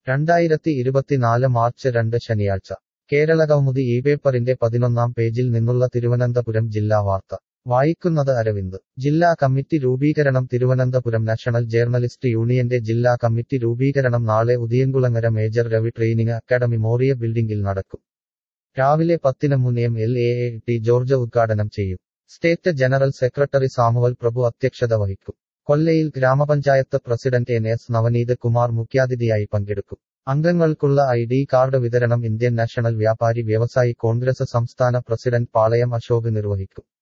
രണ്ടായിരത്തി ഇരുപത്തിനാല് മാർച്ച് രണ്ട് ശനിയാഴ്ച കേരള കൗമുദി ഈ പേപ്പറിന്റെ പതിനൊന്നാം പേജിൽ നിന്നുള്ള തിരുവനന്തപുരം ജില്ലാ വാർത്ത വായിക്കുന്നത് അരവിന്ദ് ജില്ലാ കമ്മിറ്റി രൂപീകരണം തിരുവനന്തപുരം നാഷണൽ ജേർണലിസ്റ്റ് യൂണിയന്റെ ജില്ലാ കമ്മിറ്റി രൂപീകരണം നാളെ Udiyankulangara major Ravi training academy Moriah ബിൽഡിംഗിൽ നടക്കും രാവിലെ പത്തിന് മുൻ M L A A T George ഉദ്ഘാടനം ചെയ്യും state general secretary Samuel Prabhu അധ്യക്ഷത വഹിക്കും കൊല്ലയിൽ ഗ്രാമപഞ്ചായത്ത് president N S Navaneeth Kumar മുഖ്യാതിഥിയായി പങ്കെടുക്കും അംഗങ്ങൾക്കുള്ള ഐ ഡി കാർഡ് വിതരണം ഇന്ത്യൻ നാഷണൽ വ്യാപാരി വ്യവസായി കോൺഗ്രസ് സംസ്ഥാന പ്രസിഡന്റ് പാളയം അശോക് നിർവഹിക്കും